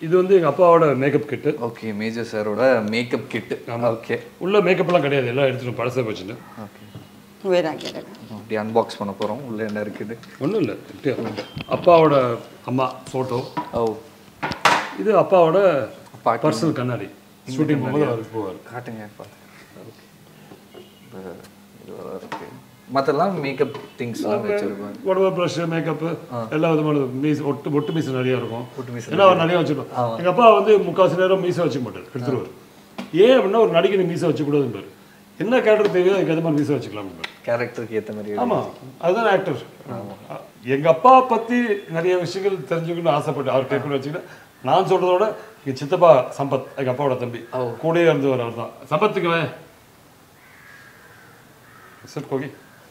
இது வந்து எங்கள் அப்பாவோட மேக்கப் கிட்டு ஓகே மேஜர் சாரோட மேக்கப் கிட்டு ஓகே உள்ள மேக்கப்லாம் கிடையாது எல்லாம் எடுத்துட்டு பழசை வச்சுட்டு ஓகே வேணாம் கேளுங்க அப்படி அன்பாக்ஸ் பண்ண போகிறோம் உள்ள என்ன இருக்குது ஒன்றும் இல்லை அப்பாவோட அம்மா ஃபோட்டோ ஓ இது அப்பாவோட பாட்டி. பர்சனல் கண்ணாடி ஷூட்டிங் போகும்போது அவருக்கு போவார் காட்டுங்க பார்த்து இது இருக்கு மற்றெல்லாம் மேக்கப் திங்ஸ்லாம் வச்சிருப்பாங்க உடம்பு ப்ரஷ் மேக்கப்பு எல்லா விதமான மீஸ் ஒட்டு ஒட்டு மீஸ் நிறைய இருக்கும் ஒட்டு மீசை ஏன்னா அவர் நிறைய வச்சுருப்போம் எங்கள் அப்பா வந்து முக்கால்வாசி நேரம் மீசை வச்சுக்க மாட்டார் எடுத்துருவார் ஏன் அப்படின்னா ஒரு நடிகை மீசை வச்சுக்கூடாதுன்னு என்ன கேரக்டர் தேவையோ அதுக்கு ஏற்ற மாதிரி மீசை வச்சுக்கலாம் கேரக்டருக்கு ஏற்ற மாதிரி ஆமா அதுதான் ஆக்டர் எங்க அப்பா பத்தி நிறைய விஷயங்கள் தெரிஞ்சுக்கணும்னு ஆசைப்பட்டு அவர் கேட்கணும்னு வச்சுக்கிட்டு நான் சொல்றதோட எங்க சித்தப்பா சம்பத் எங்க அப்பாவோட தம்பி கூடயே இருந்து வரவர் தான் சம்பத்துக்கு வே சார் கோகி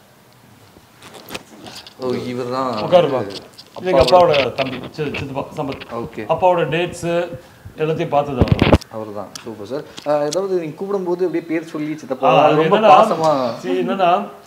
ஓ இவர் தான் உட்காருப்பா இது எங்க அப்பாவோட தம்பி சி- சித்தப்பா சம்பத் ஓகே அப்பாவோட டேட்ஸு எல்லாத்தையும் பார்த்தது அவர் அவர் தான் சூப்பர் சார் ஏதாவது நீங்க கூப்பிடும்போது அப்படியே பேர் சொல்லி ஆ, சித்தப்பா அது ரொம்ப என்னன்னா, பாசமா see, என்னன்னா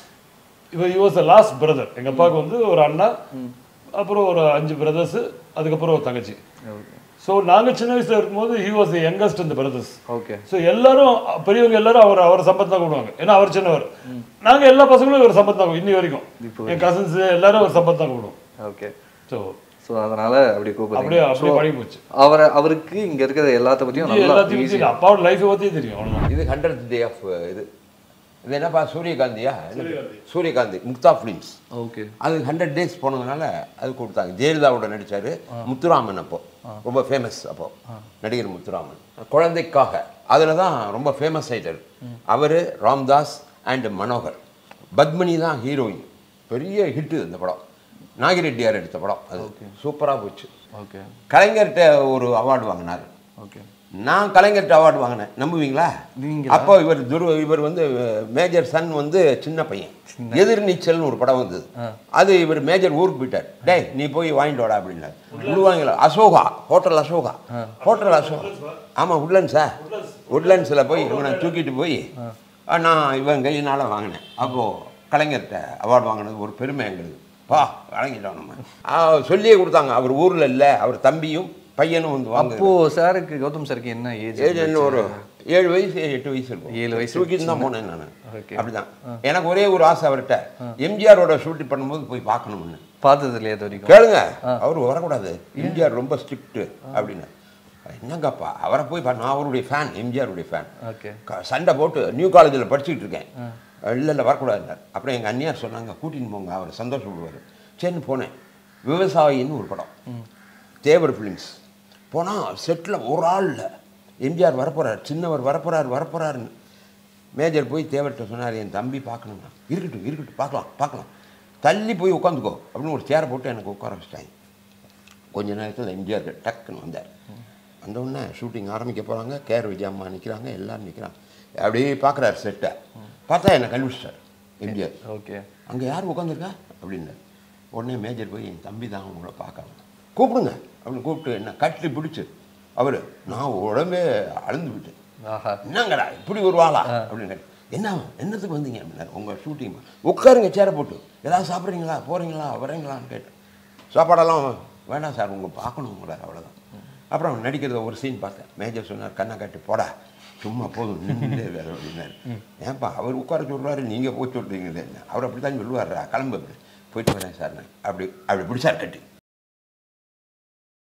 இவர் யூஸ் லாஸ்ட் பிரதர் எங்க அப்பாவுக்கு வந்து ஒரு அண்ணா அப்புறம் ஒரு அஞ்சு பிரதர்ஸ் அதுக்கப்புறம் ஒரு தங்கச்சி ஓகே ஸோ நாங்க சின்ன வயசுல இருக்கும்போது ஹி வாஸ் யங்கஸ்ட் இந்த பிரதர்ஸ் ஓகே ஸோ எல்லாரும் பெரியவங்க எல்லாரும் அவர் அவர் சம்பத் தான் கூடுவாங்க ஏன்னா அவர் சின்னவர் நாங்க எல்லா பசங்களும் இவர் சம்பத் தான் இன்னி வரைக்கும் என் கசின்ஸ் எல்லாரும் அவர் சம்பத் தான் கூடுவோம் ஓகே ஸோ ஸோ அதனால அப்படி கூப்பிடுறீங்க அப்படியே அப்படியே பழகி போச்சு அவரை அவருக்கு இங்க இருக்கிற எல்லாத்த பத்தியும் இது நல்லா எல்லாத்தையும் பத்தி அப்பாவோட லைஃபை பத்தியே தெரியும் அவ்வளவுதான் இது ஹண்ட்ரட் டே ஆஃப் இது இது என்னப்பா சூரியகாந்தியா என்ன பேர்? சூரியகாந்தி முக்தா ஃபிலிம்ஸ் ஓகே அது ஹண்ட்ரட் டேஸ் போனதுனால அது கொடுத்தாங்க ஜெயலலிதாவோட நடிச்சாரு முத்துராமன் அப்போ ரொம்ப ஃபேமஸ் அப்போ நடிகர் முத்துராமன் குழந்தைக்காக அதில் தான் ரொம்ப ஃபேமஸ் ஆயிட்டார் அவர் ராம்தாஸ் அண்ட் மனோகர் பத்மினி தான் ஹீரோயின் பெரிய ஹிட்டு இந்த படம் நாகிரெட்டியார் எடுத்த படம் அது சூப்பராக போச்சு ஓகே கலைஞர்கிட்ட ஒரு அவார்டு வாங்கினார் ஓகே நான் கலைஞர்கிட்ட அவார்டு வாங்கினேன் நம்புவீங்களா நீங்களா? அப்போ இவர் துரு இவர் வந்து மேஜர் சன் வந்து சின்ன பையன் எதிர்நீச்சல்னு ஒரு படம் வந்தது அது இவர் மேஜர் ஊருக்கு போயிட்டார் டேய் நீ போய் வாங்கிட்டு வாடா அப்படின்னாரு விடுவாங்களா அசோகா ஹோட்டல் அசோகா ஹோட்டல் அசோகா ஆமாம் உட்லண்ட்ஸா உட்லண்ட்ஸில் போய் இவனை தூக்கிட்டு போய் நான் இவன் கையினால் வாங்கினேன் அப்போது கலைஞர்கிட்ட அவார்டு வாங்கினது ஒரு பெருமை எங்களுக்கு பா வழங்கிட்டோம் நம்ம ஆ, சொல்லியே கொடுத்தாங்க அவர் ஊரில் இல்லை அவர் தம்பியும் பையனும் வந்து வாங்க அப்போ சாருக்கு கௌதம் சாருக்கு என்ன ஏஜ் ஏஜ் என்ன ஒரு ஏழு வயசு எட்டு வயசு இருக்கும் ஏழு வயசு தூக்கிட்டு தான் போனேன் நான் Okay. அப்படிதான் எனக்கு ஒரே ஒரு ஆசை அவர்கிட்ட எம்ஜிஆரோட ஷூட்டிங் பண்ணும்போது போய் பார்க்கணும்னு பார்த்தது இல்லையா இது வரைக்கும் கேளுங்க அவர் வரக்கூடாது எம்ஜிஆர் ரொம்ப ஸ்ட்ரிக்ட் அப்படின்னு என்னங்கப்பா அவரை போய் பா- நான் அவருடைய ஃபேன் எம்ஜிஆருடைய ஃபேன் ஓகே சண்டை போட்டு நியூ காலேஜில் படிச்சுக்கிட்டு இருக்கேன் இல்லை இல்லை வரக்கூடாதுன்னார் அப்புறம் எங்கள் அண்ணியார் சொன்னாங்க கூட்டின்னு போங்க அவர் சந்தோஷப்படுவார் சரின்னு போனேன் விவசாயின்னு ஒரு படம் தேவர் ஃபிலிம்ஸ் போனால் செட்டில் ஒரு ஆள் இல்லை எம்ஜிஆர் வரப்போறார் சின்னவர் வரப்போறார் வரப்போறாருன்னு மேஜர் போய் தேவர்கிட்ட சொன்னார் என் தம்பி பார்க்கணும்னா இருக்கட்டும் இருக்கட்டும் பார்க்கலாம் பார்க்கலாம் தள்ளி போய் உட்காந்துக்கோ அப்படின்னு ஒரு சேரை போட்டு எனக்கு உட்கார வச்சிட்டாங்க கொஞ்ச நேரத்தில் எம்ஜிஆர் டக்குன்னு வந்தார் வந்த உடனே ஷூட்டிங் ஆரம்பிக்க போகிறாங்க கேர் விஜயம்மா நிற்கிறாங்க எல்லாரும் நிற்கிறாங்க அப்படியே பார்க்குறாரு செட்டை பார்த்தா என்னை கண்டுபிடிச்சிட்டார் எம்ஜிஆர் ஓகே அங்கே யார் உட்காந்துருக்கா அப்படின்னாரு உடனே மேஜர் போய் என் தம்பி தான் உங்களை பார்க்கலாம் கூப்பிடுங்க அப்படின்னு கூப்பிட்டு என்ன கட்டி பிடிச்சி அவர் நான் உடம்பே அளந்து விட்டேன் ஆஹா என்னங்கடா இப்படி வருவாளா அப்படின்னு கேட்டேன். என்ன என்னத்துக்கு வந்தீங்க அப்படின்னாரு உங்கள் ஷூட்டிங் உட்காருங்க சேரை போட்டு ஏதாவது சாப்பிட்றீங்களா போகிறீங்களா வரீங்களான்னு கேட்டேன் சாப்பாடெல்லாம் வேண்டாம் சார் உங்களை பார்க்கணும் உங்களை அவ்வளோதான் அப்புறம் நடிக்கிறத ஒரு சீன் பார்த்தேன் மேஜர் சொன்னார் கண்ணை காட்டி போடா சும்மா போதும் நின்றுட்டே வேறு அப்படின்னாரு ஏன்பா அவர் உட்கார சொல்றாரு நீங்கள் போய் சொல்கிறீங்களே அவர் அப்படி தான் சொல்லுவார்ரா கிளம்பு அப்படி போயிட்டு வரேன் சார் நான் அப்படி அப்படி பிடிச்சார் கட்டி